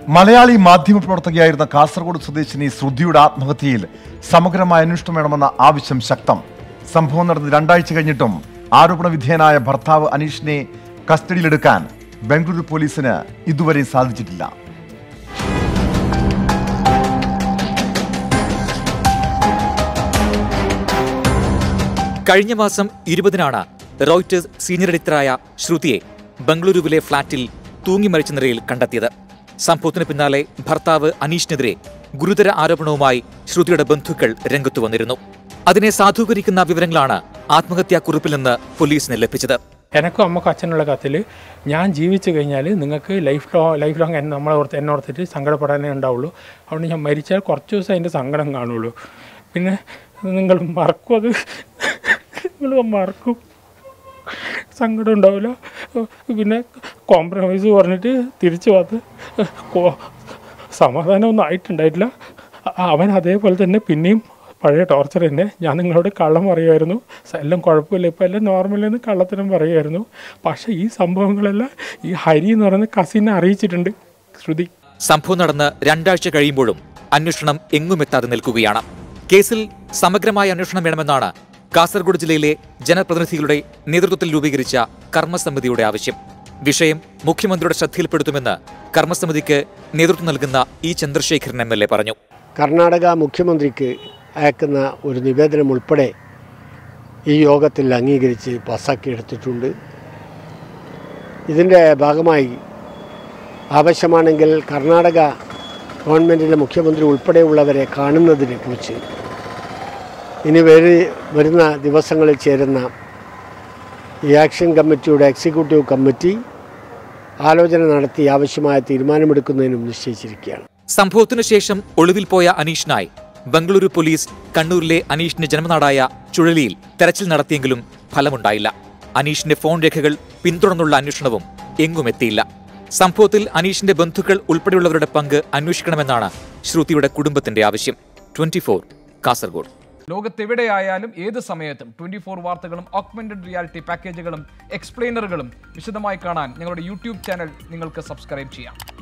മലയാളി മാധ്യമപ്രവർത്തകയായിരുന്ന കാസർഗോഡ് സ്വദേശിനി ശ്രുതിയുടെ ആത്മഹത്യയിൽ സമഗ്രമായ അന്വേഷണം വേണമെന്ന ആവശ്യം ശക്തം സംഭവം നടന്ന് രണ്ടാഴ്ച കഴിഞ്ഞിട്ടും ആരോപണ വിധേയനായ ഭർത്താവ് അനീഷിനെ കസ്റ്റഡിയിലെടുക്കാൻ ബംഗളൂരു പോലീസിന് ഇതുവരെ സാധിച്ചിട്ടില്ല കഴിഞ്ഞ മാസം ഇരുപതിനാണ് റോയിറ്റേഴ്സ് സീനിയർ എഡിറ്ററായ ശ്രുതിയെ ബംഗളൂരുവിലെ ഫ്ളാറ്റിൽ തൂങ്ങി മരിച്ച നിലയിൽ കണ്ടെത്തിയത് സംഭവത്തിന് പിന്നാലെ ഭർത്താവ് അനീഷിനെതിരെ ഗുരുതര ആരോപണവുമായി ശ്രുതിയുടെ ബന്ധുക്കൾ രംഗത്തു വന്നിരുന്നു അതിനെ സാധൂകരിക്കുന്ന വിവരങ്ങളാണ് ആത്മഹത്യാക്കുറിപ്പിൽ നിന്ന് പോലീസിന് ലഭിച്ചത് എനക്കും അമ്മക്കും അച്ഛനുള്ള കത്തിൽ ഞാൻ ജീവിച്ചു കഴിഞ്ഞാൽ നിങ്ങൾക്ക് ലൈഫ് ലോ ലൈഫ് ലോങ് എന്നെ നമ്മളെ ഓർത്ത് എന്നെ ഓർത്തിട്ട് സങ്കടപ്പെടാനേ ഉണ്ടാവുള്ളൂ അതുകൊണ്ട് ഞാൻ മരിച്ചാൽ കുറച്ച് ദിവസം അതിൻ്റെ സങ്കടം കാണുള്ളൂ പിന്നെ നിങ്ങൾ മറക്കും അത് നിങ്ങൾ മറക്കും സങ്കടം ഉണ്ടാവില്ല പിന്നെ കോംപ്രമൈസ് പറഞ്ഞിട്ട് തിരിച്ചു വന്ന് കോ- സമാധാനമൊന്നും ആയിട്ടുണ്ടായിട്ടില്ല അ- അവൻ അതേപോലെ തന്നെ പിന്നെയും പഴയ ടോർച്ചർ തന്നെ ഞാൻ നിങ്ങളോട് കള്ളം പറയുമായിരുന്നു സ- എല്ലാം കുഴപ്പമില്ല ഇപ്പം എല്ലാം നോർമലെന്ന് കള്ളത്തിനും പറയുമായിരുന്നു പക്ഷേ ഈ സംഭവങ്ങളെല്ലാം ഈ ഹരി എന്ന് പറയുന്ന കസിനെ അറിയിച്ചിട്ടുണ്ട് ശ്രുതി സംഭവം നടന്ന് രണ്ടാഴ്ച കഴിയുമ്പോഴും അന്വേഷണം എങ്ങുമെത്താതെ നിൽക്കുകയാണ് കേസിൽ സമഗ്രമായ അന്വേഷണം വേണമെന്നാണ് കാസർഗോഡ് ജില്ലയിലെ ജനപ്രതിനിധികളുടെ നേതൃത്വത്തിൽ രൂപീകരിച്ച കർമ്മസമിതിയുടെ ആവശ്യം വിഷയം മുഖ്യമന്ത്രിയുടെ ശ്രദ്ധയിൽപ്പെടുത്തുമെന്ന് കർമ്മസമിതിക്ക് നേതൃത്വം നൽകുന്ന E Chandrasekharan M L A പറഞ്ഞു കർണാടക മുഖ്യമന്ത്രിക്ക് അയക്കുന്ന ഒരു നിവേദനം ഉൾപ്പെടെ ഈ യോഗത്തിൽ അംഗീകരിച്ച് പാസ്സാക്കിയെടുത്തിട്ടുണ്ട് ഇതിൻ്റെ ഭാഗമായി ആവശ്യമാണെങ്കിൽ കർണാടക ഗവൺമെൻറ്റിൻ്റെ മുഖ്യമന്ത്രി ഉൾപ്പെടെയുള്ളവരെ കാണുന്നതിനെ കുറിച്ച് ഇനി വരു വരുന്ന ദിവസങ്ങളിൽ ചേരുന്ന ഈ ആക്ഷൻ കമ്മിറ്റിയുടെ എക്സിക്യൂട്ടീവ് കമ്മിറ്റി ആലോചന നടത്തി ആവശ്യമായ തീരുമാനമെടുക്കുന്നതിനും നിശ്ചയിച്ചിരിക്കുകയാണ് സംഭവത്തിനു ശേഷം ഒളിവിൽ പോയ അനീഷിനായി ബംഗളൂരു പോലീസ് കണ്ണൂരിലെ അനീഷിന്റെ ജന്മനാടായ ചുഴലിയിൽ തെരച്ചിൽ നടത്തിയെങ്കിലും ഫലമുണ്ടായില്ല അനീഷിന്റെ ഫോൺ രേഖകൾ പിന്തുടർന്നുള്ള അന്വേഷണവും എങ്ങുമെത്തിയില്ല സംഭവത്തിൽ അനീഷിന്റെ ബന്ധുക്കൾ ഉൾപ്പെടെയുള്ളവരുടെ പങ്ക് അന്വേഷിക്കണമെന്നാണ് ശ്രുതിയുടെ കുടുംബത്തിന്റെ ആവശ്യം ട്വന്റി കാസർഗോഡ് ലോകത്തെവിടെയായാലും ഏത് സമയത്തും ട്വന്റി ഫോർ വാർത്തകളും ഓഗ്മെന്റഡ് റിയാലിറ്റി പാക്കേജുകളും എക്സ്പ്ലെയിനറുകളും വിശദമായി കാണാൻ ഞങ്ങളുടെ യൂട്യൂബ് ചാനൽ നിങ്ങൾക്ക് സബ്സ്ക്രൈബ് ചെയ്യാം